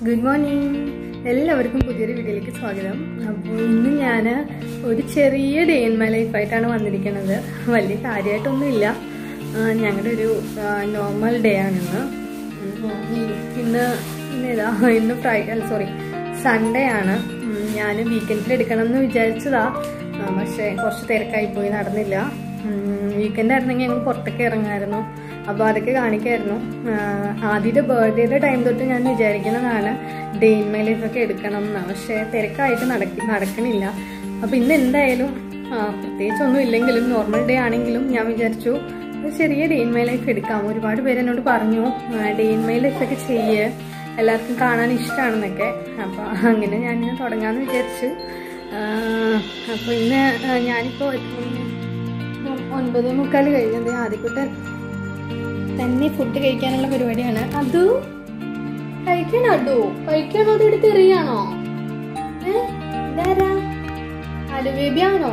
Good morning എല്ലാവർക്കും പുതിയൊരു വീഡിയോയിലേക്ക് സ്വാഗതം അപ്പോൾ ഇന്ന് ഞാൻ ഒരു ചെറിയ ഡേ ഇൻ മൈ ലൈഫായിട്ടാണ് വന്നിരിക്കുന്നത് വലിയ കാര്യമായിട്ടൊന്നുമില്ല ഞങ്ങളുടെ ഒരു നോർമൽ ഡേ ആണിന്ന് ഉം, ഇന്ന് ഇന്ന് ഏതാ ഇന്ന് ഫ്രൈഡേ അല്ല സോറി സൺഡേ ആണ് ഞാൻ വീക്കെൻഡിൽ എടുക്കണം എന്ന് വിചാരിച്ചതാ ആ, പക്ഷേ കുറച്ച് തിരക്കായി പോയി നടന്നില്ല വീക്കെൻഡ് ആയിരുന്നെങ്കിൽ ഞങ്ങൾ പുറത്തൊക്കെ ഇറങ്ങായിരുന്നു അപ്പോൾ അതൊക്കെ കാണിക്കായിരുന്നു ആദ്യത്തെ ബർത്ത്ഡേയുടെ ടൈം തൊട്ട് ഞാൻ വിചാരിക്കുന്നതാണ് ഡേ ഇൻ മൈ ലൈഫൊക്കെ എടുക്കണം എന്ന് പക്ഷേ തിരക്കായിട്ട് നടക്കി നടക്കണില്ല അപ്പോൾ ഇന്ന് എന്തായാലും ആ, പ്രത്യേകിച്ചൊന്നും ഇല്ലെങ്കിലും നോർമൽ ഡേ ആണെങ്കിലും ഞാൻ വിചാരിച്ചു ഒരു ചെറിയ ഡേ ഇൻ മൈ ലൈഫ് എടുക്കാം ഒരുപാട് പേര് എന്നോട് പറഞ്ഞു ഡേ ഇൻ മൈ ലൈഫൊക്കെ ചെയ്യ് എല്ലാവർക്കും കാണാൻ ഇഷ്ടമാണെന്നൊക്കെ അപ്പോൾ അങ്ങനെ ഞാനിന്ന് തുടങ്ങാമെന്ന് വിചാരിച്ചു അപ്പോൾ ഇന്ന് ആ, ഞാനിപ്പോൾ എത്ര മണി? ഒൻപതേ മുക്കാൽ കഴിഞ്ഞത് ആദ്യക്കുട്ടൻ തന്നെ ഫുഡ് കഴിക്കാനുള്ള പരിപാടിയാണ് അത് കഴിക്കണോ അതോ കഴിക്കണോ അത് എടുത്ത് എറിയാണോ ഏ? ഇതാരാ അത് ബേബിയാണോ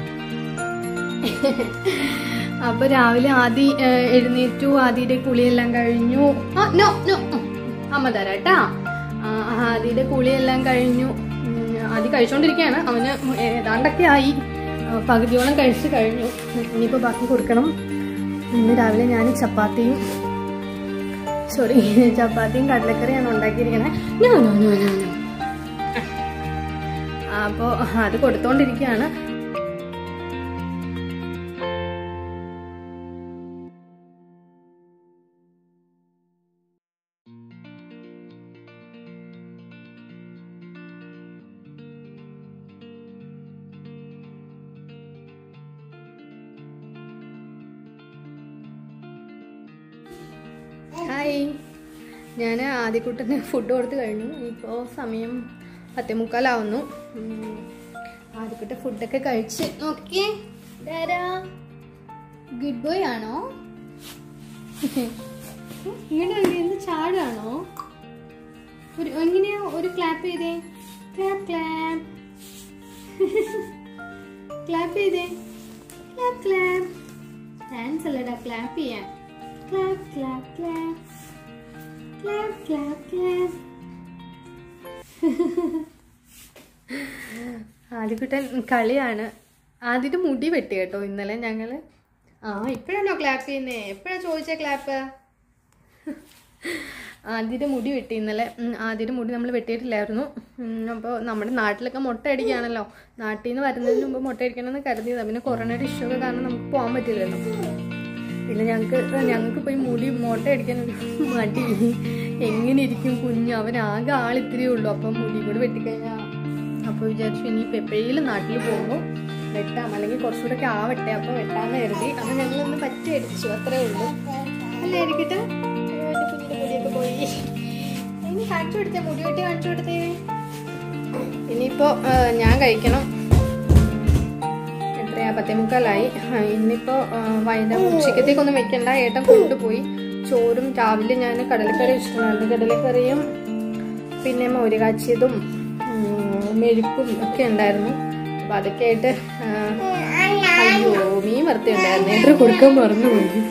അപ്പൊ രാവിലെ ആദി ഏ, എഴുന്നേറ്റു ആദിയുടെ കുളിയെല്ലാം കഴിഞ്ഞു ആ നോ നോ അമ്മ തരാട്ടാ ആ, ആദിയുടെ കുളിയെല്ലാം കഴിഞ്ഞു ഉം, ആദി കഴിച്ചോണ്ടിരിക്കുകയാണ് അവന് ഏതാണ്ടൊക്കെ ആയി ആ, പകുതിയോളം കഴിച്ചു കഴിഞ്ഞു ഇനിയിപ്പോ ബാക്കി കൊടുക്കണം ഇന്ന് രാവിലെ ഞാൻ ചപ്പാത്തിയും സോറി ചപ്പാത്തിയും കടലക്കറിയാണ് ഉണ്ടാക്കിയിരിക്കണേ no no no no no അപ്പോൾ അത് കൊടുത്തോണ്ടിരിക്കുകയാണ് ഹായ് ഞാൻ ആദ്യക്കുട്ടന് ഫുഡ് കൊടുത്ത് കഴിഞ്ഞു ഇപ്പോൾ സമയം പത്തേ മുക്കാലാവുന്നു ഉം, ആദ്യക്കുട്ട ഫുഡൊക്കെ കഴിച്ച് നോക്കിയേ ഇതാരാ ഗുഡ് ബോയ് ആണോ ഇങ്ങനെ എന്ത് ചാടാണോ ഒരു എങ്ങനെയാ ഒരു ക്ലാപ്പ് ചെയ്തേ ക്ലാപ്പ് ക്ലാപ്പ് ക്ലാപ്പ് ചെയ്തേ ക്ലാപ്പ് ക്ലാപ്പ് ഡാൻസ് അല്ലടാ ക്ലാപ്പ് ചെയ്യാൻ clap clap clap clap clap clap ആദ്യക്കുട്ടൻ കളിയാണ് ആദ്യത്തെ മുടി വെട്ടി കേട്ടോ ഇന്നലെ ഞങ്ങള് ആ ഇപ്പഴാണോ ക്ലാപ്പ് ചെയ്യുന്നേ എപ്പോഴാ ചോദിച്ച ക്ലാപ്പ് ആദ്യത്തെ മുടി വെട്ടി ഇന്നലെ ഉം, ആദ്യത്തെ മുടി നമ്മൾ വെട്ടിയിട്ടില്ലായിരുന്നു അപ്പോൾ നമ്മുടെ നാട്ടിലൊക്കെ മുട്ട അടിക്കുകയാണല്ലോ നാട്ടിൽ നിന്ന് വരുന്നതിന് മുമ്പ് മുട്ട അടിക്കണമെന്ന് കരുതിയതാണ് പിന്നെ കൊറോണയുടെ ഇഷ്യൂ ഒക്കെ കാരണം നമുക്ക് പോകാൻ പറ്റില്ലല്ലോ പിന്നെ ഞങ്ങൾക്ക് ഞങ്ങൾക്ക് പോയി മുടി മുട്ട അടിക്കാൻ ഒരു മടി എങ്ങനെ ഇരിക്കും കുഞ്ഞ് അവൻ ആകെ ആളിത്തിരിയേ ഉള്ളൂ അപ്പം മുടി കൂടെ വെട്ടിക്കഴിഞ്ഞാൽ അപ്പോൾ വിചാരിച്ചു ഇനിയിപ്പോൾ എപ്പോഴേലും നാട്ടിൽ പോകുമ്പോൾ വെട്ടാം അല്ലെങ്കിൽ കുറച്ചുകൂടെ ഒക്കെ ആവട്ടെ അപ്പോൾ വെട്ടാന്ന് കരുതി അപ്പം ഞങ്ങളൊന്ന് പറ്റി അടിച്ചു അത്രേ ഉള്ളൂ അല്ലേ ഇരിക്കട്ടെ എൻ്റെ കുഞ്ഞിൻ്റെ മുടിയൊക്കെ പോയി ഇനി കാണിച്ചു കൊടുത്തേ മുടി വെട്ടി കാണിച്ചു കൊടുത്തേ ഇനിയിപ്പോൾ ഞാൻ കഴിക്കണം എത്രയാ പത്തേ മുക്കാലായി ആ, ഇന്നിപ്പോ ആ, വൈകുന്നേരം ഉച്ചക്കത്തേക്കൊന്നും വെക്കണ്ട ഏട്ടൻ കൊണ്ടുപോയി ചോറും രാവിലെ ഞാൻ കടലക്കറി ഇഷ്ടമായിരുന്നു കടലക്കറിയും പിന്നെ മോര് കാച്ചിയതും ഉം, മെഴുക്കും ഒക്കെ ഉണ്ടായിരുന്നു അപ്പൊ അതൊക്കെ ആയിട്ട് ആ, അയ്യോ മീൻ വറുത്ത ഉണ്ടായിരുന്നു ഏട്ടൻ കൊടുക്കാൻ മറന്നുപോയി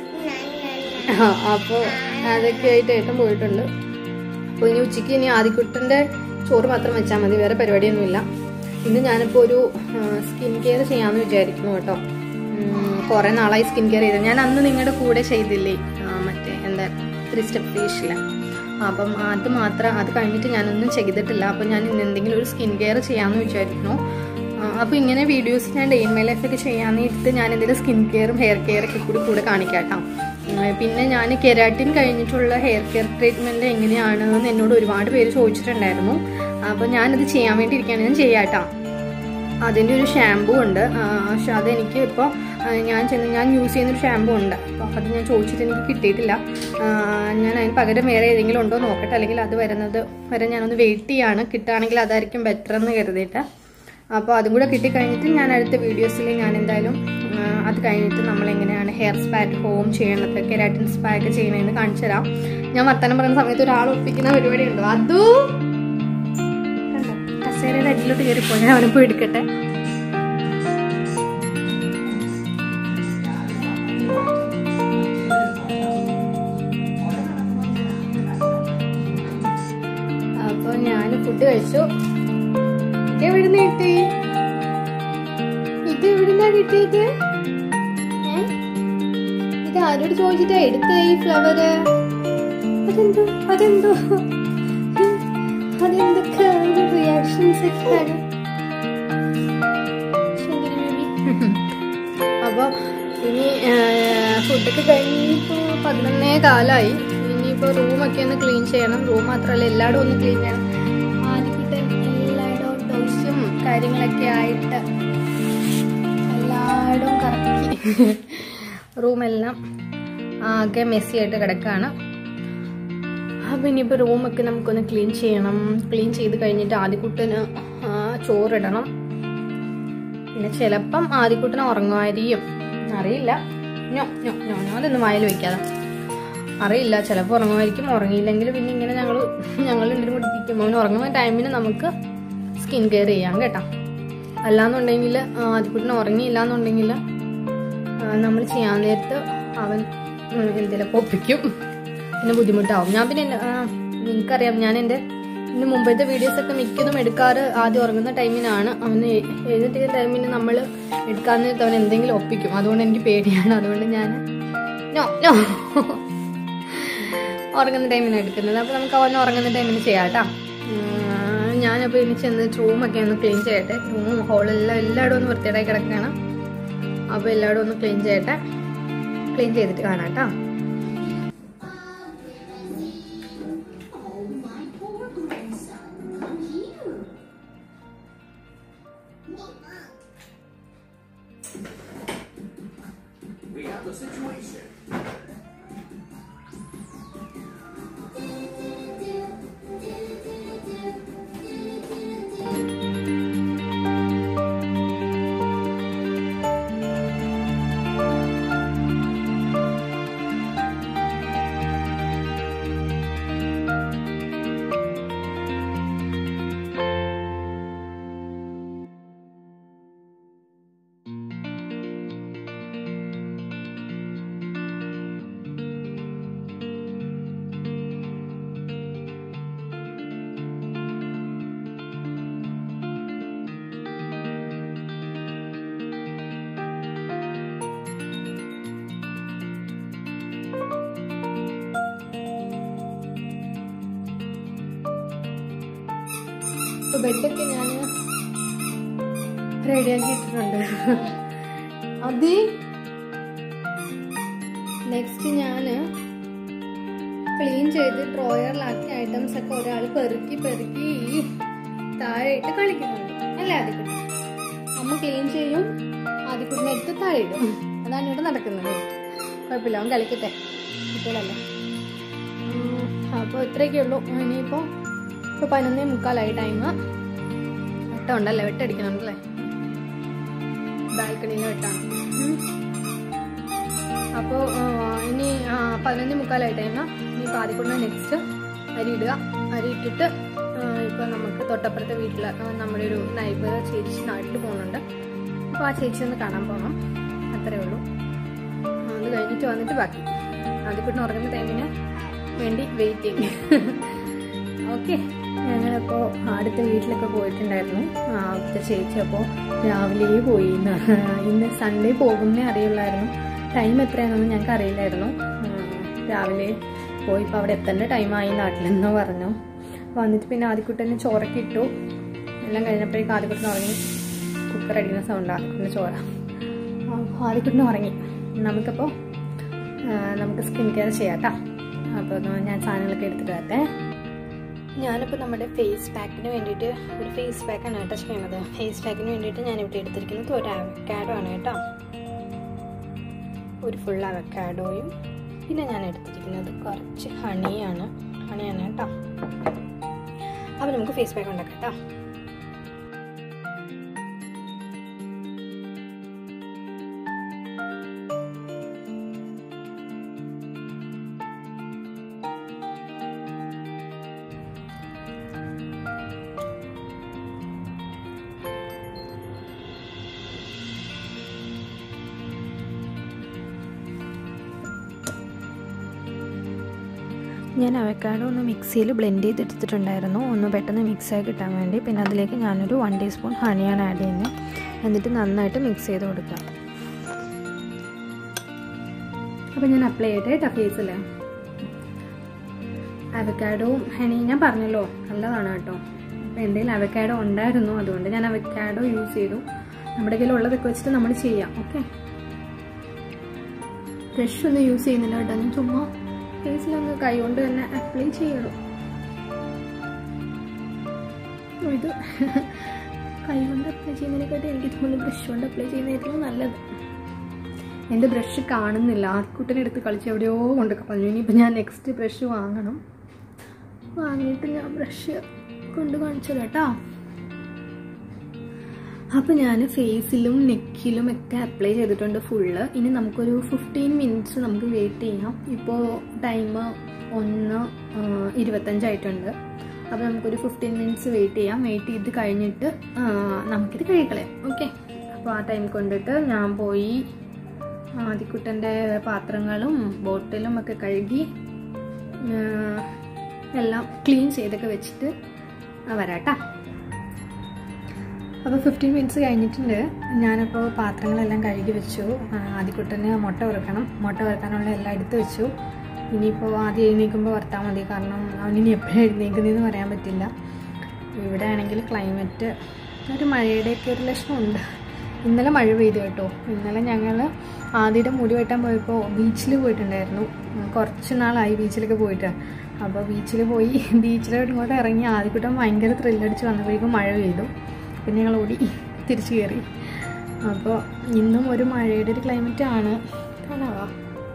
ആ അപ്പോൾ അതൊക്കെ ആയിട്ട് ഏട്ടൻ പോയിട്ടുണ്ട് അപ്പോൾ ഇനി ഉച്ചയ്ക്ക് ഇനി ആദിക്കുട്ടൻ്റെ ചോറ് മാത്രം വെച്ചാൽ മതി വേറെ പരിപാടിയൊന്നുമില്ല ഇന്ന് ഞാനിപ്പോൾ ഒരു സ്കിൻ കെയർ ചെയ്യാമെന്ന് വിചാരിക്കുന്നു കേട്ടോ ഉം, കുറേ നാളായി സ്കിൻ കെയർ ചെയ്തത് ഞാൻ അന്ന് നിങ്ങളുടെ കൂടെ ചെയ്തില്ലേ ആ, മറ്റേ എന്താ ത്രീ സ്റ്റെപ്പ് ഫേഷ്യൽ അപ്പം അത് മാത്രം അത് കഴിഞ്ഞിട്ട് ഞാനൊന്നും ചെയ്തിട്ടില്ല അപ്പം ഞാൻ ഇന്ന് എന്തെങ്കിലും ഒരു സ്കിൻ കെയർ ചെയ്യാമെന്ന് വിചാരിക്കുന്നു അപ്പോൾ ഇങ്ങനെ വീഡിയോസ് ഞാൻ ഡേ ഇൻ മൈ ലൈഫൊക്കെ ചെയ്യാനായിട്ട് ഞാൻ എന്തെങ്കിലും സ്കിൻ കെയറും ഹെയർ കെയർ ഒക്കെ കൂടി കൂടെ കാണിക്കാട്ടോ ഉം, പിന്നെ ഞാൻ കെരാറ്റിൻ കഴിഞ്ഞിട്ടുള്ള ഹെയർ കെയർ ട്രീറ്റ്മെൻറ്റ് എങ്ങനെയാണെന്ന് എന്നോട് ഒരുപാട് പേര് ചോദിച്ചിട്ടുണ്ടായിരുന്നു അപ്പോൾ ഞാനത് ചെയ്യാൻ വേണ്ടി ഇരിക്കുകയാണ് ഞാൻ ചെയ്യാട്ടോ അതിൻ്റെ ഒരു ഷാമ്പൂ ഉണ്ട് ആ, പക്ഷെ അതെനിക്ക് ഇപ്പോൾ ഞാൻ ചെന്ന് ഞാൻ യൂസ് ചെയ്യുന്നൊരു ഷാമ്പൂ ഉണ്ട് അപ്പോൾ അത് ഞാൻ ചോദിച്ചിട്ട് എനിക്ക് കിട്ടിയിട്ടില്ല ആ, ഞാൻ അതിന് പകരം വേറെ ഏതെങ്കിലും ഉണ്ടോ നോക്കട്ടെ അല്ലെങ്കിൽ അത് വരുന്നത് വരെ ഞാനൊന്ന് വെയിറ്റ് ചെയ്യാണ് കിട്ടുകയാണെങ്കിൽ അതായിരിക്കും ബെറ്റർ എന്ന് കരുതിയിട്ട് അപ്പോൾ അതും കൂടെ കിട്ടിക്കഴിഞ്ഞിട്ട് ഞാൻ അടുത്ത വീഡിയോസിൽ ഞാൻ എന്തായാലും ആ, അത് കഴിഞ്ഞിട്ട് നമ്മൾ എങ്ങനെയാണ് ഹെയർ സ്പാ അറ്റ് ഹോം ചെയ്യണത് കെരാറ്റിൻ സ്പാ ഒക്കെ ചെയ്യണമെന്ന് കാണിച്ചു തരാം ഞാൻ വർത്തമാനം പറയുന്ന സമയത്ത് ഒരാൾ ഒപ്പിക്കുന്ന പരിപാടി ഉണ്ടോ അതൂ കണ്ടോ കസേരയുടെ അടിയിലോട്ട് കയറിപ്പോ ഞാൻ അവനെ പോയി എടുക്കട്ടെ ഫുഡ് കഴിച്ചു ഇത് എവിടുന്ന് കിട്ടി ഇത് എവിടുന്നാ കിട്ടിയത് ഏ? ഇത് ആരോട് ചോദിച്ചിട്ടാ എടുത്തേ ഈ ഫ്ലവറ് അതെന്തോ അതെന്തോ അതെന്തൊക്കെ റിയാക്ഷൻസ് ഒക്കെയാണ് അപ്പൊ ഇനി ഫുഡൊക്കെ കഴിഞ്ഞിപ്പോ പതിനൊന്നേ കാലായി ഇനിയിപ്പോ റൂമൊക്കെ ഒന്ന് ക്ലീൻ ചെയ്യണം റൂം മാത്രമല്ല എല്ലായിടും ഒന്ന് ക്ലീൻ ചെയ്യണം ആദ്യത്തെ എല്ലായിടവും ടോയ്സും കാര്യങ്ങളൊക്കെ ആയിട്ട് എല്ലായിടവും കറക്കി റൂമെല്ലാം ആകെ മെസ്സി ആയിട്ട് കിടക്കാണ് അപ്പം ഇനിയിപ്പോൾ റൂമൊക്കെ നമുക്കൊന്ന് ക്ലീൻ ചെയ്യണം ക്ലീൻ ചെയ്ത് കഴിഞ്ഞിട്ട് ആദ്യക്കുട്ടന് ആ, ചോറിടണം പിന്നെ ചിലപ്പം ആദ്യക്കുട്ടന് ഉറങ്ങുമായിരിക്കും അറിയില്ല ഞോ ഞോ ഞോ ഞോ അതൊന്നും വായിൽ വെക്കാതെ അറിയില്ല ചിലപ്പോൾ ഉറങ്ങുമായിരിക്കും ഉറങ്ങിയില്ലെങ്കിൽ പിന്നെ ഇങ്ങനെ ഞങ്ങൾ ഞങ്ങൾ രണ്ടും കൂടി ഇരിക്കും അവൻ ഉറങ്ങുന്ന ടൈമിന് നമുക്ക് സ്കിൻ കെയർ ചെയ്യാം കേട്ടോ അല്ലാന്നുണ്ടെങ്കിൽ ആദ്യക്കുട്ടന് ഉറങ്ങിയില്ല എന്നുണ്ടെങ്കിൽ നമ്മൾ ചെയ്യാൻ നേരത്ത് അവൻ എന്തെങ്കിലുമൊക്കെ ഒപ്പിക്കും പിന്നെ ബുദ്ധിമുട്ടാവും ഞാൻ പിന്നെ എന്നെ- ആ, നിങ്ങൾക്കറിയാം ഞാൻ എൻ്റെ ഇതിന് മുമ്പത്തെ വീഡിയോസ് ഒക്കെ മിക്കതും എടുക്കാറ് ആദ്യം ഉറങ്ങുന്ന ടൈമിനാണ് അവന് എഴുന്നേറ്റ് ടൈമിന് നമ്മൾ എടുക്കാൻ നേരത്ത് അവൻ എന്തെങ്കിലും ഒപ്പിക്കും അതുകൊണ്ട് എനിക്ക് പേടിയാണ് അതുകൊണ്ട് ഞാൻ നോ നോ ഉറങ്ങുന്ന ടൈമിനാണ് എടുക്കുന്നത് അപ്പോൾ നമുക്ക് അവൻ ഉറങ്ങുന്ന ടൈമിന് ചെയ്യാം കേട്ടോ ഞാനപ്പോൾ ഇനി ചെന്ന് റൂമൊക്കെ ഒന്ന് ക്ലീൻ ചെയ്യട്ടെ റൂമും ഹോളെല്ലാം എല്ലായിടും ഒന്ന് വൃത്തിയായി കിടക്കുകയാണ് അപ്പോൾ എല്ലായിടും ഒന്ന് ക്ലീൻ ചെയ്യട്ടെ ക്ലീൻ ചെയ്തിട്ട് കാണാം കേട്ടോ We have a situation. ഇപ്പൊ ബെഡൊക്കെ ഞാൻ റെഡിയാക്കി ഇട്ടിട്ടുണ്ട് അതി നെക്സ്റ്റ് ഞാൻ ക്ലീൻ ചെയ്ത് ഡ്രോയറിലാക്കിയ ഐറ്റംസ് ഒക്കെ ഒരാൾ പെറുക്കി പെറുക്കി ഈ താഴെയിട്ട് കളിക്കുന്നുണ്ട് അല്ലേ ആദ്യക്കുട്ടി അമ്മ ക്ലീൻ ചെയ്യും ആദ്യക്കുട്ടിനെ എടുത്ത് താഴെ ഇടും അതാണ് ഇവിടെ നടക്കുന്നത് കുഴപ്പമില്ല അവൻ കളിക്കട്ടെ കുട്ടികളല്ലേ അപ്പോൾ ഇത്രയൊക്കെ ഉള്ളൂ ഇനിയിപ്പോൾ ഇപ്പോൾ പതിനൊന്നേ മുക്കാലായി ടൈം വെട്ടമുണ്ടല്ലേ വെട്ടടിക്കുന്നുണ്ടല്ലേ ബാൽക്കണിയിൽ വെട്ടാണ് ഉം. അപ്പോൾ ഇനി ആ, പതിനൊന്നേ മുക്കാലായി ടൈം ഇനി പാതിക്കൊണ്ട് നെക്സ്റ്റ് അരി ഇടുക അരി ഇട്ടിട്ട് ഇപ്പോൾ നമുക്ക് തൊട്ടപ്പുറത്തെ വീട്ടിൽ നമ്മുടെ ഒരു നൈബർ ചേച്ചി നാട്ടിൽ പോകുന്നുണ്ട് അപ്പോൾ ആ ചേച്ചി ഒന്ന് കാണാൻ പോകണം അത്രേ ഉള്ളൂ ആ, അത് കഴിഞ്ഞിട്ട് വന്നിട്ട് ബാക്കി ആദ്യക്കുട്ടിന് ഉറങ്ങുന്ന ടൈമിന് വേണ്ടി വെയിറ്റിംഗ് ഓക്കെ ഞങ്ങളപ്പോൾ അടുത്ത വീട്ടിലൊക്കെ പോയിട്ടുണ്ടായിരുന്നു ആ, അവിടുത്തെ ചേച്ചി അപ്പോൾ രാവിലെ പോയി ഇന്ന് ഇന്ന് സൺഡേ പോകുന്നേ അറിയുള്ളായിരുന്നു ടൈം എത്രയാണെന്ന് ഞങ്ങൾക്ക് അറിയില്ലായിരുന്നു ആ, രാവിലെ പോയി ഇപ്പോൾ അവിടെ എത്തേണ്ട ടൈമായി നാട്ടിലെന്നോ പറഞ്ഞു വന്നിട്ട് പിന്നെ ആദ്യക്കുട്ടനെ ചോറൊക്കെ ഇട്ടു എല്ലാം കഴിഞ്ഞപ്പോഴേക്കും ആദ്യക്കുട്ടൻ ഉറങ്ങി കുക്കർ അടിക്കുന്ന സൗണ്ട് ആദ്യക്കുട്ടൻ്റെ ചോറ ആദ്യക്കുട്ടൻ ഉറങ്ങി നമുക്കപ്പോൾ ആ, നമുക്ക് സ്കിൻ കെയർ ചെയ്യാം കേട്ടോ അപ്പോൾ ഞാൻ സാധനങ്ങളൊക്കെ എടുത്തിട്ട് വരട്ടെ ഞാനിപ്പോൾ നമ്മുടെ ഫേസ് പാക്കിന് വേണ്ടിയിട്ട് ഒരു ഫേസ് പാക്കാണ് കേട്ടോ ചെയ്യണത് ഫേസ് പാക്കിന് വേണ്ടിയിട്ട് ഞാൻ ഇവിടെ എടുത്തിരിക്കുന്നത് ഒരു അവക്കാഡോ ആണ് കേട്ടോ ഒരു ഫുൾ അവക്കാഡോയും പിന്നെ ഞാൻ എടുത്തിരിക്കുന്നത് കുറച്ച് ഹണിയാണ് ഹണിയാണ് കേട്ടോ അപ്പോൾ നമുക്ക് ഫേസ് പാക്ക് ഉണ്ടാക്കാം കേട്ടോ ഞാൻ അവക്കാഡോ ഒന്ന് മിക്സിയിൽ ബ്ലെൻഡ് ചെയ്തെടുത്തിട്ടുണ്ടായിരുന്നു ഒന്ന് പെട്ടെന്ന് മിക്സായി കിട്ടാൻ വേണ്ടി പിന്നെ അതിലേക്ക് ഞാനൊരു വൺ ടീസ്പൂൺ ഹണിയാണ് ആഡ് ചെയ്യുന്നത് എന്നിട്ട് നന്നായിട്ട് മിക്സ് ചെയ്ത് കൊടുക്കാം അപ്പോൾ ഞാൻ അപ്ലൈ ചെയ്തിട്ട് കേട്ടോ ഫേസിൽ അവക്കാഡോവും ഹണി ഞാൻ പറഞ്ഞല്ലോ നല്ലതാണ് കേട്ടോ അപ്പോൾ എന്തെങ്കിലും അവക്കാഡോ ഉണ്ടായിരുന്നു അതുകൊണ്ട് ഞാൻ അവക്കാഡോ യൂസ് ചെയ്തു നമ്മുടെ കയ്യിൽ ഉള്ളതൊക്കെ വെച്ചിട്ട് നമ്മൾ ചെയ്യാം ഓക്കെ ബ്രഷ് ഒന്നും യൂസ് ചെയ്യുന്നില്ല കേട്ടോ ഞാൻ ചുമ്മാ ഫേസിലൊന്ന് കൈ കൊണ്ട് തന്നെ അപ്ലൈ ചെയ്യണു ഇത് കൈ കൊണ്ട് അപ്ലൈ ചെയ്യുന്നതിനെക്കാട്ടി എനിക്ക് തോന്നുന്നു ബ്രഷ് കൊണ്ട് അപ്ലൈ ചെയ്യുന്നതായിരുന്നു നല്ലത് എൻ്റെ ബ്രഷ് കാണുന്നില്ല ആദ്യക്കുട്ടനെ എടുത്ത് കളിച്ച് എവിടെയോ കൊണ്ട് കളഞ്ഞു ഇനിയിപ്പോൾ ഞാൻ നെക്സ്റ്റ് ബ്രഷ് വാങ്ങണം വാങ്ങിയിട്ട് ഞാൻ ബ്രഷ് കൊണ്ട് കാണിച്ചത് കേട്ടോ അപ്പോൾ ഞാൻ ഫേസിലും നെക്കിലും ഒക്കെ അപ്ലൈ ചെയ്തിട്ടുണ്ട് ഫുള്ള് ഇനി നമുക്കൊരു ഫിഫ്റ്റീൻ മിനിറ്റ്സ് നമുക്ക് വെയിറ്റ് ചെയ്യാം ഇപ്പോൾ ടൈം ഒന്ന് ഇരുപത്തഞ്ചായിട്ടുണ്ട് അപ്പോൾ നമുക്കൊരു ഫിഫ്റ്റീൻ മിനിറ്റ്സ് വെയിറ്റ് ചെയ്യാം വെയിറ്റ് ചെയ്ത് കഴിഞ്ഞിട്ട് നമുക്കിത് കഴിക്കളയാം ഓക്കെ അപ്പോൾ ആ ടൈം കൊണ്ടിട്ട് ഞാൻ പോയി ആദിക്കുട്ടൻ്റെ പാത്രങ്ങളും ബോട്ടിലും ഒക്കെ കഴുകി എല്ലാം ക്ലീൻ ചെയ്തൊക്കെ വെച്ചിട്ട് വരാട്ടാ അപ്പോൾ ഫിഫ്റ്റീൻ മിനിറ്റ്സ് കഴിഞ്ഞിട്ടുണ്ട് ഞാനപ്പോൾ പാത്രങ്ങളെല്ലാം കഴുകി വെച്ചു ആദ്യക്കുട്ടന് മുട്ട വറുക്കണം മുട്ട വറുക്കാനുള്ള എല്ലാം എടുത്ത് വെച്ചു ഇനിയിപ്പോൾ ആദ്യം എഴുന്നേൽക്കുമ്പോൾ വറുത്താൽ മതി കാരണം അവനിനി എപ്പോഴും എഴുന്നേക്കുന്നതെന്ന് പറയാൻ പറ്റില്ല ഇവിടെ ആണെങ്കിൽ ക്ലൈമറ്റ് ഒരു മഴയുടെയൊക്കെ ഒരു ലക്ഷണമുണ്ട് ഇന്നലെ മഴ പെയ്തു കേട്ടോ ഇന്നലെ ഞങ്ങൾ ആദ്യയുടെ മുടി വെട്ടാൻ പോയപ്പോൾ ബീച്ചിൽ പോയിട്ടുണ്ടായിരുന്നു കുറച്ച് നാളായി ബീച്ചിലൊക്കെ പോയിട്ട് അപ്പോൾ ബീച്ചിൽ പോയി ബീച്ചിലോട്ട് ഇങ്ങോട്ട് ഇറങ്ങി ആദ്യക്കൂട്ടം ഭയങ്കര ത്രില്ലടിച്ച് വന്നപ്പോഴേക്കും മഴ പെയ്തു പിന്നെ ഞങ്ങൾ ഓടി തിരിച്ചു കയറി അപ്പോൾ ഇന്നും ഒരു മഴയുടെ ഒരു ക്ലൈമറ്റ് ആണ് കാണാവാ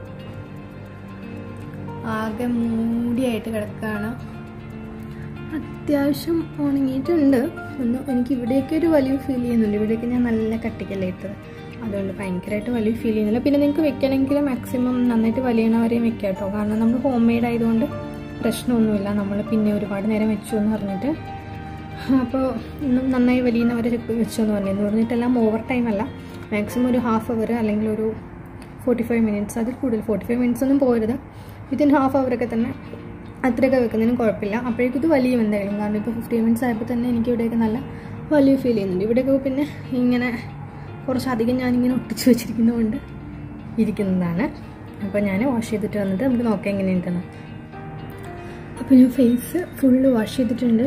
ആകെ മൂടിയായിട്ട് കിടക്കുകയാണ് അത്യാവശ്യം ഉണങ്ങിയിട്ടുണ്ട് ഒന്ന് എനിക്ക് ഇവിടെയൊക്കെ ഒരു വലിയ ഫീൽ ചെയ്യുന്നുണ്ട് ഇവിടെയൊക്കെ ഞാൻ നല്ല കട്ടിക്കല്ലേ ഇട്ടത് അതുകൊണ്ട് ഭയങ്കരമായിട്ട് വലിയ ഫീൽ ചെയ്യുന്നില്ല പിന്നെ നിങ്ങൾക്ക് വെക്കണമെങ്കിൽ മാക്സിമം നന്നായിട്ട് വലിയണ വരെയും വെക്കാം കേട്ടോ കാരണം നമ്മൾ ഹോം മെയ്ഡ് ആയതുകൊണ്ട് പ്രശ്നമൊന്നുമില്ല നമ്മൾ പിന്നെ ഒരുപാട് നേരം വെച്ചു എന്ന് പറഞ്ഞിട്ട് അപ്പോൾ നന്നായി വലിയുന്നവരെ വെച്ചു എന്ന് പറഞ്ഞു എന്ന് പറഞ്ഞിട്ടെല്ലാം ഓവർ ടൈം അല്ല മാക്സിമം ഒരു ഹാഫ് അവർ അല്ലെങ്കിൽ ഒരു ഫോർട്ടി ഫൈവ് മിനിറ്റ്സ് അതിൽ കൂടുതൽ ഫോർട്ടി ഫൈവ് മിനിറ്റ്സ് ഒന്നും പോരുത് വിത്തിൻ ഹാഫ് അവറൊക്കെ തന്നെ അത്രയൊക്കെ വെക്കുന്നതിനും കുഴപ്പമില്ല അപ്പോഴേക്കും ഇത് വലിയും എന്തായാലും കാരണം ഇപ്പോൾ ഫിഫ്റ്റി മിനിറ്റ്സ് ആയപ്പോൾ തന്നെ എനിക്ക് ഇവിടെയൊക്കെ നല്ല വലിയ ഫീൽ ചെയ്യുന്നുണ്ട് ഇവിടെയൊക്കെ പിന്നെ ഇങ്ങനെ കുറച്ചധികം ഞാനിങ്ങനെ ഒട്ടിച്ച് വെച്ചിരിക്കുന്നതുകൊണ്ട് ഇരിക്കുന്നതാണ് അപ്പോൾ ഞാൻ വാഷ് ചെയ്തിട്ട് വന്നിട്ട് നമുക്ക് നോക്കാം എങ്ങനെയുണ്ടെന്ന് അപ്പോൾ ഞാൻ ഫേസ് ഫുള്ള് വാഷ് ചെയ്തിട്ടുണ്ട്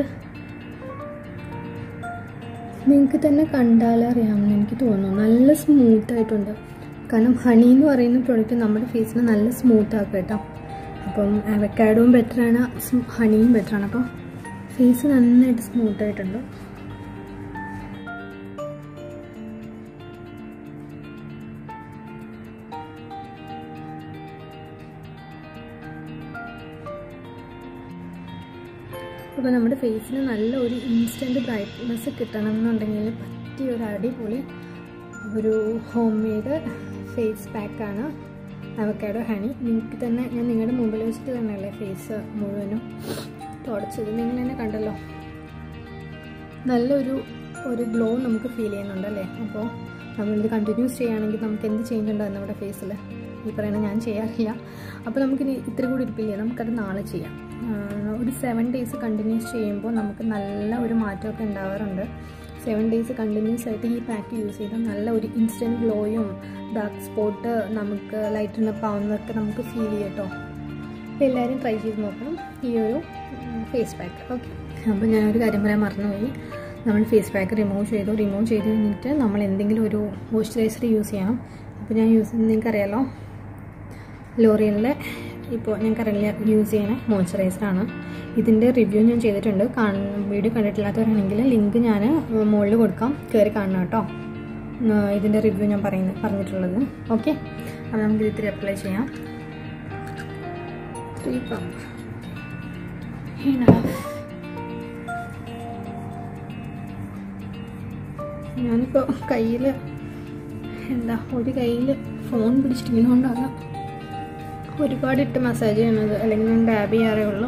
നിങ്ങൾക്ക് തന്നെ കണ്ടാലറിയാമെന്ന് എനിക്ക് തോന്നുന്നു നല്ല സ്മൂത്ത് ആയിട്ടുണ്ട് കാരണം ഹണി എന്ന് പറയുന്ന പ്രോഡക്റ്റ് നമ്മുടെ ഫേസിന് നല്ല സ്മൂത്ത് ആക്കും കേട്ടോ അപ്പം അവക്കാഡോവും ബെറ്ററാണ് ഹണിയും ബെറ്ററാണ് അപ്പോൾ ഫേസ് നന്നായിട്ട് സ്മൂത്ത് ആയിട്ടുണ്ട് അപ്പോൾ നമ്മുടെ ഫേസിന് നല്ല ഒരു ഇൻസ്റ്റൻറ്റ് ബ്രൈറ്റ്നെസ് കിട്ടണം എന്നുണ്ടെങ്കിൽ പറ്റിയ ഒരു അടിപൊളി ഒരു ഹോം മെയ്ഡ് ഫേസ് പാക്കാണ് അവക്കാഡോ ഹണി നിങ്ങൾക്ക് തന്നെ ഞാൻ നിങ്ങളുടെ മുമ്പിൽ വെച്ചിട്ട് തന്നെയല്ലേ ഫേസ് മുഴുവനും തുടച്ചത് നിങ്ങൾ തന്നെ കണ്ടല്ലോ നല്ലൊരു ഒരു ഗ്ലോ നമുക്ക് ഫീൽ ചെയ്യുന്നുണ്ട് അല്ലേ അപ്പോൾ നമ്മളിത് കണ്ടിന്യൂസ് ചെയ്യുകയാണെങ്കിൽ നമുക്ക് എന്ത് ചേഞ്ച് ഉണ്ടാകും നമ്മുടെ ഫേസിൽ ഈ പറയുന്ന ഞാൻ ചെയ്യാറില്ല അപ്പോൾ നമുക്കിനി ഇത്ര കൂടി ഇരിപ്പില്ല നമുക്കത് നാളെ ചെയ്യാം ഒരു സെവൻ ഡേയ്സ് കണ്ടിന്യൂസ് ചെയ്യുമ്പോൾ നമുക്ക് നല്ല ഒരു മാറ്റമൊക്കെ ഉണ്ടാവാറുണ്ട് സെവൻ ഡേയ്സ് കണ്ടിന്യൂസ് ആയിട്ട് ഈ പാക്ക് യൂസ് ചെയ്താൽ നല്ല ഒരു ഇൻസ്റ്റൻറ്റ് ഗ്ലോയും ഡാർക്ക് സ്പോട്ട് നമുക്ക് ലൈറ്റൻ അപ്പ് ആവുന്നതൊക്കെ നമുക്ക് ഫീൽ ചെയ്യും കേട്ടോ അപ്പോൾ എല്ലാവരും ട്രൈ ചെയ്ത് നോക്കണം ഈ ഒരു ഫേസ് പാക്ക് ഓക്കെ അപ്പോൾ ഞാനൊരു കാര്യം പറയാൻ മറന്നുപോയി നമ്മൾ ഫേസ് പാക്ക് റിമൂവ് ചെയ്തു റിമൂവ് ചെയ്ത് കഴിഞ്ഞിട്ട് നമ്മൾ എന്തെങ്കിലും ഒരു മോയ്സ്ചറൈസർ യൂസ് ചെയ്യണം അപ്പോൾ ഞാൻ യൂസ് നിങ്ങൾക്കറിയാലോ ലോറിയലിലെ ഇപ്പോൾ ഞാൻ കറൻലി യൂസ് ചെയ്യുന്ന മോയ്സ്ചറൈസറാണ് ഇതിൻ്റെ റിവ്യൂ ഞാൻ ചെയ്തിട്ടുണ്ട് വീഡിയോ കണ്ടിട്ടില്ലാത്തവരാണെങ്കിൽ ലിങ്ക് ഞാൻ മുകളിൽ കൊടുക്കാം കയറി കാണണം കേട്ടോ ഇതിൻ്റെ റിവ്യൂ ഞാൻ പറയുന്നത് പറഞ്ഞിട്ടുള്ളത് ഓക്കെ അപ്പോൾ നമുക്ക് ഇത്തിരി അപ്ലൈ ചെയ്യാം ത്രീ പമ്പ് ഞാനിപ്പോൾ കയ്യിൽ എന്താ ഒരു കയ്യിൽ ഫോൺ പിടിച്ചിരിക്കുന്നതുകൊണ്ടാണ് ഒരുപാട് ഇട്ട് മസാജ് ചെയ്യണത് അല്ലെങ്കിൽ ഞാൻ ഡാബ് ചെയ്യാറേ ഉള്ളൂ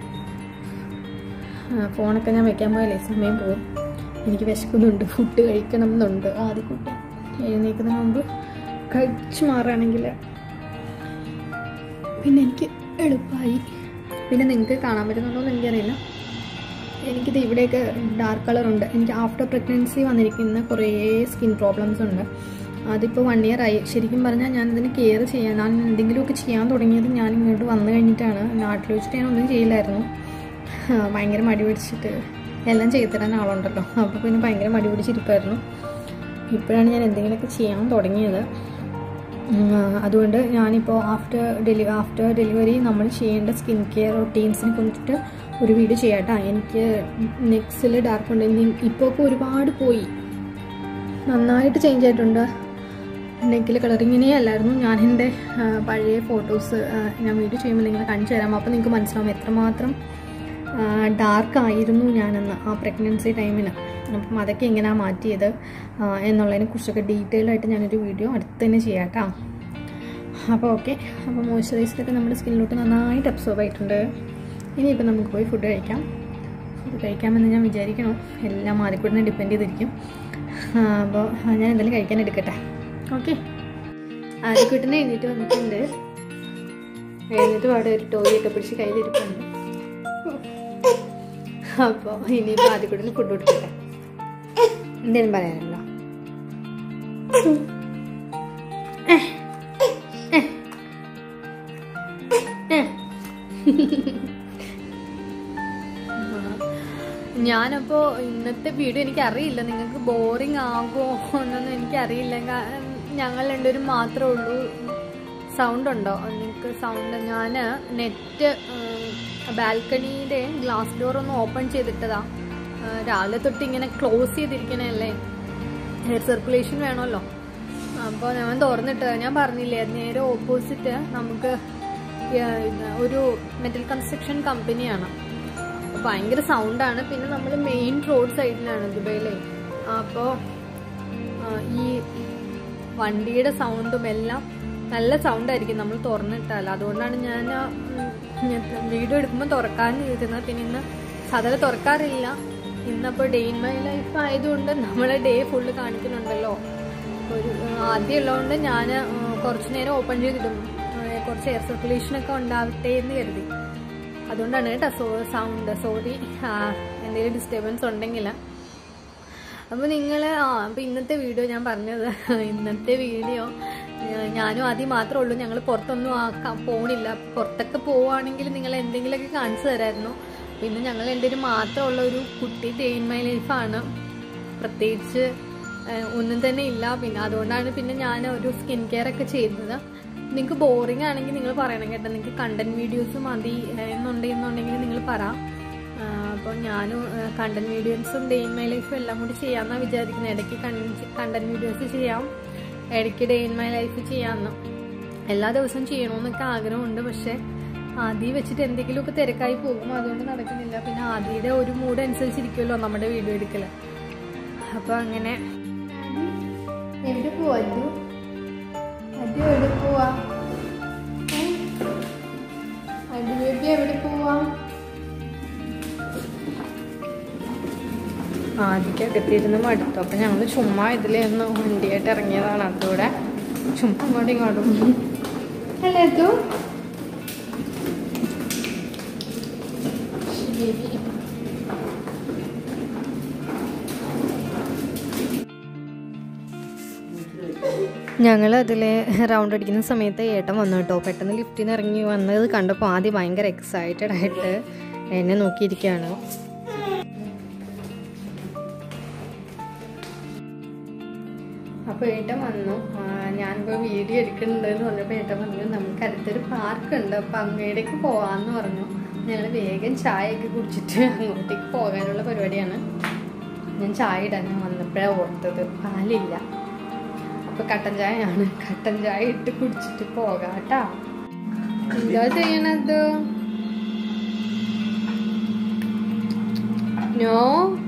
ഫോണൊക്കെ ഞാൻ വെക്കാൻ പോയാലേ സമയം പോകും എനിക്ക് വിശക്കുന്നുണ്ട് ഫുഡ് കഴിക്കണം എന്നുണ്ട് ആദ്യം കുട്ടി എഴുന്നേൽക്കുന്നതിന് മുമ്പ് കഴിച്ചു മാറുകയാണെങ്കിൽ പിന്നെ എനിക്ക് എളുപ്പമായി പിന്നെ നിങ്ങൾക്ക് കാണാൻ പറ്റുന്നുണ്ടോ എന്ന് എനിക്കറിയില്ല എനിക്കിത് ഇവിടെയൊക്കെ ഡാർക്ക് കളറുണ്ട് എനിക്ക് ആഫ്റ്റർ പ്രഗ്നൻസി വന്നിരിക്കുന്ന കുറേ സ്കിൻ പ്രോബ്ലംസ് ഉണ്ട് അതിപ്പോൾ വൺ ഇയർ ആയി ശരിക്കും പറഞ്ഞാൽ ഞാൻ ഇതിന് കെയർ ചെയ്യാൻ ഞാൻ എന്തെങ്കിലുമൊക്കെ ചെയ്യാൻ തുടങ്ങിയത് ഞാൻ ഇങ്ങോട്ട് വന്നു കഴിഞ്ഞിട്ടാണ് നാട്ടിൽ വെച്ചിട്ട് ഞാൻ ഒന്നും ചെയ്യില്ലായിരുന്നു ആ, ഭയങ്കര മടി പിടിച്ചിട്ട് എല്ലാം ചെയ്തു തരാൻ ആളുണ്ടല്ലോ അപ്പോൾ പിന്നെ ഭയങ്കര മടി പിടിച്ചിരിക്കുമായിരുന്നു ഇപ്പോഴാണ് ഞാൻ എന്തെങ്കിലുമൊക്കെ ചെയ്യാൻ തുടങ്ങിയത് ഉം, ആ, അതുകൊണ്ട് ഞാനിപ്പോൾ ആഫ്റ്റർ ഡെലി ആഫ്റ്റർ ഡെലിവറി നമ്മൾ ചെയ്യേണ്ട സ്കിൻ കെയർ റൊട്ടീൻസിനെ കുറിച്ചിട്ട് ഒരു വീഡിയോ ചെയ്യാട്ടോ എനിക്ക് നെക്സിൽ ഡാർക്ക് ഉണ്ട് ഇപ്പോൾ ഒക്കെ ഒരുപാട് പോയി നന്നായിട്ട് ചേഞ്ച് ആയിട്ടുണ്ട് നെക്കിൽ കളറിങ്ങിനേ അല്ലായിരുന്നു ഞാൻ എൻ്റെ ആ, പഴയ ഫോട്ടോസ് ഞാൻ വീഡിയോ ചെയ്യുമ്പോൾ നിങ്ങളെ കാണിച്ചു തരാം അപ്പോൾ നിങ്ങൾക്ക് മനസ്സിലാവും എത്രമാത്രം ഡാർക്ക് ആയിരുന്നു ഞാനെന്ന് ആ പ്രഗ്നൻസി ടൈമിന് അപ്പം അതൊക്കെ എങ്ങനെയാണ് മാറ്റിയത് ആ, എന്നുള്ളതിനെ കുറിച്ചൊക്കെ ഡീറ്റെയിൽ ആയിട്ട് ഞാനൊരു വീഡിയോ അടുത്ത് തന്നെ ചെയ്യാം കേട്ടോ അപ്പോൾ ഓക്കെ അപ്പോൾ മോയ്സ്ചറൈസറൊക്കെ നമ്മുടെ സ്കിന്നിലോട്ട് നന്നായിട്ട് അബ്സോർബ് ആയിട്ടുണ്ട് ഇനിയിപ്പോൾ നമുക്ക് പോയി ഫുഡ് കഴിക്കാം ഫുഡ് കഴിക്കാമെന്ന് ഞാൻ വിചാരിക്കണം എല്ലാം മാറിക്കൂടിനെ ഡിപ്പെൻഡ് ചെയ്തിരിക്കും ആ, അപ്പോൾ ഞാൻ എന്തെങ്കിലും കഴിക്കാൻ എടുക്കട്ടെ ഓക്കെ ആദ്യക്കുട്ടിനെ എഴുന്നേറ്റ് വന്നിട്ടുണ്ട് എഴുന്നേറ്റ് പാടെ ഒരു ടോയൊക്കെ പിടിച്ച് കയ്യിലിരിപ്പുണ്ട് അപ്പോൾ ഇനിയിപ്പോൾ ആദ്യക്കുട്ടിന് ഫുഡ് കൊടുക്കട്ടെ എന്തേലും പറയാനുണ്ടോ ഞാനപ്പോൾ ഇന്നത്തെ വീഡിയോ എനിക്കറിയില്ല നിങ്ങൾക്ക് ബോറിംഗ് ആകുമോ എന്നൊന്നും എനിക്കറിയില്ല കാ- ഞങ്ങൾ രണ്ടുപേരും മാത്രമേ ഉള്ളൂ സൗണ്ട് ഉണ്ടോ നിങ്ങൾക്ക് സൗണ്ട് ഞാൻ നെറ്റ് ബാൽക്കണിയുടെ ഗ്ലാസ് ഡോർ ഒന്ന് ഓപ്പൺ ചെയ്തിട്ടതാ ആ, രാവിലെ തൊട്ട് ഇങ്ങനെ ക്ലോസ് ചെയ്തിരിക്കണല്ലേ എയർ സർക്കുലേഷൻ വേണമല്ലോ അപ്പോൾ ഞാൻ തുറന്നിട്ട് ഞാൻ പറഞ്ഞില്ലേ നേരെ ഓപ്പോസിറ്റ് നമുക്ക് ആ, ഇത് ഒരു മെറ്റൽ കൺസ്ട്രക്ഷൻ കമ്പനിയാണ് അപ്പോൾ ഭയങ്കര സൗണ്ടാണ് പിന്നെ നമ്മൾ മെയിൻ റോഡ് സൈഡിലാണ് ദുബൈയിലെ അപ്പോൾ ഈ വണ്ടിയുടെ സൗണ്ടും എല്ലാം നല്ല സൗണ്ട് ആയിരിക്കും നമ്മൾ തുറന്നിട്ടാൽ അതുകൊണ്ടാണ് ഞാൻ വീഡിയോ എടുക്കുമ്പോൾ തുറക്കാൻ ഇരുന്നത് പിന്നെ ഇന്ന് സാധാരണ തുറക്കാറില്ല ഇന്നപ്പോൾ ഡേ ഇൻ മൈ ലൈഫ് ആയതുകൊണ്ട് നമ്മളെ ഡേ ഫുള്ള് കാണിക്കുന്നുണ്ടല്ലോ ഒരു ആദ്യം ഉള്ളതുകൊണ്ട് ഞാൻ കുറച്ച് നേരം ഓപ്പൺ ചെയ്തിടും ആ, കുറച്ച് എയർ സർക്കുലേഷൻ ഒക്കെ ഉണ്ടാവട്ടെ എന്ന് കരുതി അതുകൊണ്ടാണ് കേട്ടോ സോ സൗണ്ട് സോറി എന്തെങ്കിലും ഡിസ്റ്റർബൻസ് ഉണ്ടെങ്കിൽ അപ്പോൾ നിങ്ങൾ ആ അപ്പോൾ ഇന്നത്തെ വീഡിയോ ഞാൻ പറഞ്ഞത് ഇന്നത്തെ വീഡിയോ ഞാ- ഞാനും ആദ്യം മാത്രമേ ഉള്ളൂ ഞങ്ങൾ പുറത്തൊന്നും ആക്കാൻ പോണില്ല പുറത്തൊക്കെ പോവുകയാണെങ്കിൽ നിങ്ങൾ എന്തെങ്കിലുമൊക്കെ കാണിച്ചു തരായിരുന്നു പിന്നെ ഞങ്ങൾ എൻ്റെ മാത്രമുള്ള ഒരു കുട്ടി ഡേ ഇൻ മൈ ലൈഫാണ് പ്രത്യേകിച്ച് ഏഹ്, ഒന്നും തന്നെ ഇല്ല പിന്നെ അതുകൊണ്ടാണ് പിന്നെ ഞാൻ ഒരു സ്കിൻ കെയർ ഒക്കെ ചെയ്യുന്നത് നിങ്ങൾക്ക് ബോറിംഗ് ആണെങ്കിൽ നിങ്ങൾ പറയണം കേട്ടോ നിങ്ങൾക്ക് കണ്ടന്റ് വീഡിയോസ് മതി ഏഹ്, എന്നുണ്ടെങ്കിൽ എന്നുണ്ടെങ്കിൽ നിങ്ങൾ പറ അപ്പോൾ ഞാനും കണ്ടന്റ് വീഡിയോസും ഡേ ഇൻ മൈ ലൈഫും എല്ലാം കൂടി ചെയ്യാമെന്നാണ് വിചാരിക്കുന്നത് ഇടയ്ക്ക് കണ്ടന്റ് വീഡിയോസ് ചെയ്യാം ഇടയ്ക്ക് ഡേ ഇൻ മൈ ലൈഫ് ചെയ്യാമെന്ന് എല്ലാ ദിവസവും ചെയ്യണമെന്നൊക്കെ ആഗ്രഹമുണ്ട് പക്ഷേ ആദ്യം വെച്ചിട്ട് എന്തെങ്കിലുമൊക്കെ തിരക്കായി പോകും അതുകൊണ്ട് നടക്കുന്നില്ല പിന്നെ ആദ്യയുടെ ഒരു മൂഡ് അനുസരിച്ചിരിക്കുമല്ലോ നമ്മുടെ വീഡിയോ എടുക്കൽ അപ്പോൾ അങ്ങനെ എവിടെ പോവാ അജു അജു എവിടെ പോവാ അജു ബേബി എവിടെ പോവാ ആദ്യമൊക്കെ എത്തിയിരുന്ന് മടുത്തു അപ്പം ഞങ്ങൾ ചുമ്മാ ഇതിലൊന്ന് വണ്ടിയായിട്ട് ഇറങ്ങിയതാണ് അതൂടെ ചുമ്മാ അങ്ങോട്ടും ഇങ്ങോട്ടും അല്ലേ അതു ഞങ്ങൾ അതിൽ റൗണ്ട് അടിക്കുന്ന സമയത്ത് ഏട്ടൻ വന്നു കേട്ടോ പെട്ടെന്ന് ലിഫ്റ്റിൽ നിന്ന് ഇറങ്ങി വന്നത് കണ്ടപ്പോൾ ആദ്യം ഭയങ്കര എക്സൈറ്റഡ് ആയിട്ട് എന്നെ നോക്കിയിരിക്കുകയാണ് അപ്പോൾ ഏട്ടൻ വന്നു ആ, ഞാനിപ്പോൾ വീഡിയോ എടുക്കുന്നുണ്ട് എന്ന് പറഞ്ഞപ്പോൾ ഏട്ടൻ പറഞ്ഞു നമുക്ക് അടുത്തൊരു പാർക്ക് ഉണ്ട് അപ്പോൾ അങ്ങോട്ടേക്ക് പോകാമെന്ന് പറഞ്ഞു ഞങ്ങൾ വേഗം ചായയൊക്കെ കുടിച്ചിട്ട് അങ്ങോട്ടേക്ക് പോകാനുള്ള പരിപാടിയാണ് ഞാൻ ചായ ഇടാൻ വന്നപ്പോഴാണ് ഓർത്തത് പാലില്ല അപ്പോൾ കട്ടൻ ചായയാണ് കട്ടൻ ചായ ഇട്ട് കുടിച്ചിട്ട് പോകാം കേട്ടാ എന്താ ചെയ്യണത് നോ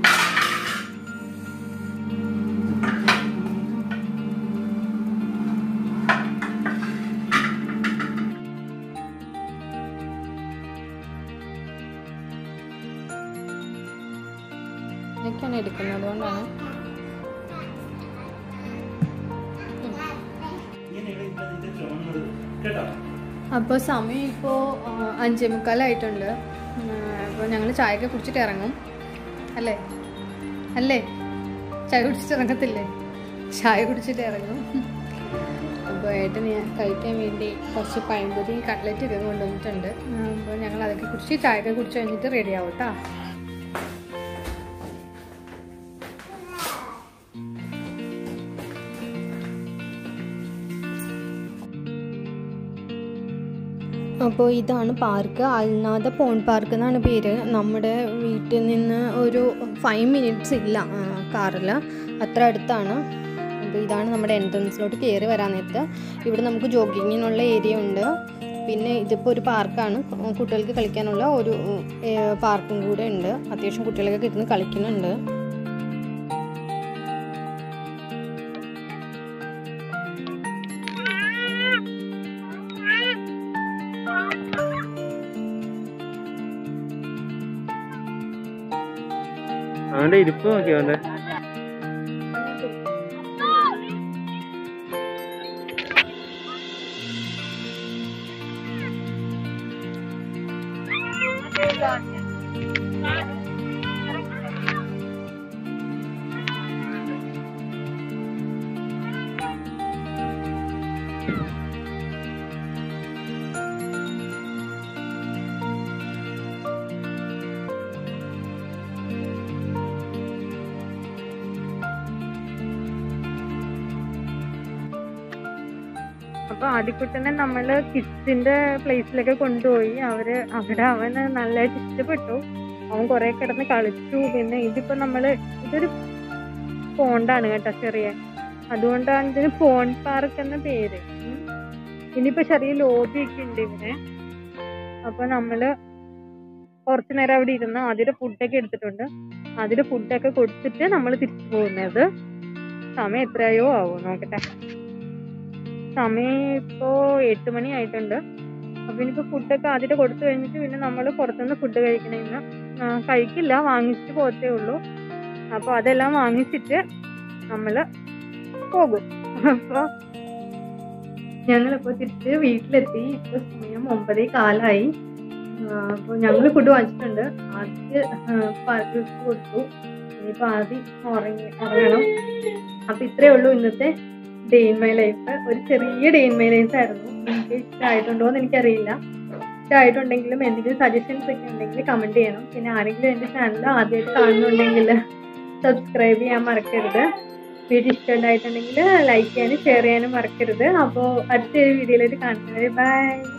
ഇതൊക്കെയാണ് എടുക്കുന്നത് അതുകൊണ്ടാണ് ഇങ്ങനെയാണ് ഇതിന്റെ ചുവന്നത് കേട്ടോ അപ്പോൾ സമയം ഇപ്പോൾ അഞ്ചേ മുക്കാലായിട്ടുണ്ട് അപ്പോൾ ഞങ്ങൾ ചായയൊക്കെ കുടിച്ചിട്ട് ഇറങ്ങും അല്ലേ അല്ലേ ചായ കുടിച്ചിട്ട് ഇറങ്ങത്തില്ലേ ചായ കുടിച്ചിട്ട് ഇറങ്ങും അപ്പോൾ ഏട്ടൻ ഞാൻ കഴിക്കാൻ വേണ്ടി കുറച്ച് പഴംപൊരി കട്ട്ലറ്റ് ഒക്കെ കൊണ്ടുവന്നിട്ടുണ്ട് അപ്പോൾ ഞങ്ങൾ അതൊക്കെ കുടിച്ച് ചായയൊക്കെ കുടിച്ച് കഴിഞ്ഞിട്ട് റെഡി ആവും കേട്ടോ അപ്പോൾ ഇതാണ് പാർക്ക് അൽനാഥ പോൺ പാർക്ക് എന്നാണ് പേര് നമ്മുടെ വീട്ടിൽ നിന്ന് ഒരു ഫൈവ് മിനിറ്റ്സ് ഇല്ല കാറിൽ അത്ര അടുത്താണ് അപ്പോൾ ഇതാണ് നമ്മുടെ എൻട്രൻസിലോട്ട് കയറി വരാൻ നേരത്ത് ഇവിടെ നമുക്ക് ജോഗിങ്ങിനുള്ള ഏരിയ ഉണ്ട് പിന്നെ ഇതിപ്പോൾ ഒരു പാർക്കാണ് കുട്ടികൾക്ക് കളിക്കാനുള്ള ഒരു ഏഹ്, പാർക്കും കൂടെ ഉണ്ട് അത്യാവശ്യം കുട്ടികളൊക്കെ ഇരുന്ന് കളിക്കുന്നുണ്ട് അവന്റെ ഇരിപ്പ് നോക്കിയോ അവന്റെ അപ്പൊ ആദ്യക്കുട്ടനെ നമ്മള് കിഡ്സിന്റെ പ്ലേസിലൊക്കെ കൊണ്ടുപോയി അവര് അവിടെ അവന് നല്ലതായിട്ട് ഇഷ്ടപ്പെട്ടു അവൻ കുറെ കിടന്ന് കളിച്ചു പിന്നെ ഇതിപ്പോ നമ്മള് ഇതൊരു പോണ്ടാണ് കേട്ടോ ചെറിയ അതുകൊണ്ടാണ് ഇതിന് പോൺ പാർക്ക് എന്ന പേര് ഉം. ഇനിയിപ്പോ ചെറിയ ലോബി ഒക്കെ ഉണ്ട് ഇവിടെ അപ്പൊ നമ്മള് കുറച്ചു നേരം അവിടെ ഇരുന്ന് അതിന്റെ ഫുഡൊക്കെ എടുത്തിട്ടുണ്ട് അതിന്റെ ഫുഡൊക്കെ കൊടുത്തിട്ട് നമ്മൾ തിരിച്ചു പോകുന്നത് സമയം എത്രയോ ആവും നോക്കട്ടെ സമയം ഇപ്പോ എട്ട് മണി ആയിട്ടുണ്ട് അപ്പൊ ഇനിയിപ്പോ ഫുഡൊക്കെ ആദ്യത്തെ കൊടുത്തു കഴിഞ്ഞിട്ട് പിന്നെ നമ്മൾ പുറത്തുനിന്ന് ഫുഡ് കഴിക്കണമെന്ന് കഴിക്കില്ല വാങ്ങിച്ചിട്ട് പോകത്തേ ഉള്ളൂ അപ്പൊ അതെല്ലാം വാങ്ങിച്ചിട്ട് നമ്മള് പോകും അപ്പൊ ഞങ്ങളിപ്പോൾ തിരിച്ച് വീട്ടിലെത്തി ഇപ്പോൾ സമയം ഒമ്പതേ കാലായി അപ്പോൾ ഞങ്ങൾ ഫുഡ് വാങ്ങിച്ചിട്ടുണ്ട് ആദ്യ പാർക്ക് കൊടുത്തു ഇനിയിപ്പോൾ ആദ്യം ഉറങ്ങി ഉറങ്ങണം അപ്പോൾ ഇത്രയേ ഉള്ളൂ ഇന്നത്തെ ഡേ ഇൻ മൈ ലൈഫ് ഒരു ചെറിയ ഡേ ഇൻ മൈ ലൈഫ് ആയിരുന്നു നിങ്ങൾക്ക് ഇഷ്ടമായിട്ടുണ്ടോ എന്ന് എനിക്കറിയില്ല ഇഷ്ടമായിട്ടുണ്ടെങ്കിലും എന്തെങ്കിലും സജഷൻസ് ഒക്കെ ഉണ്ടെങ്കിൽ കമൻറ്റ് ചെയ്യണം പിന്നെ ആരെങ്കിലും എൻ്റെ ചാനൽ ആദ്യമായിട്ട് കാണുന്നുണ്ടെങ്കിൽ സബ്സ്ക്രൈബ് ചെയ്യാൻ മറക്കരുത് വീഡിയോ ഇഷ്ടമുണ്ടായിട്ടുണ്ടെങ്കിൽ ലൈക്ക് ചെയ്യാനും ഷെയർ ചെയ്യാനും മറക്കരുത് അപ്പോൾ അടുത്തൊരു വീഡിയോയിലേക്ക് കാണുന്നത് ബൈ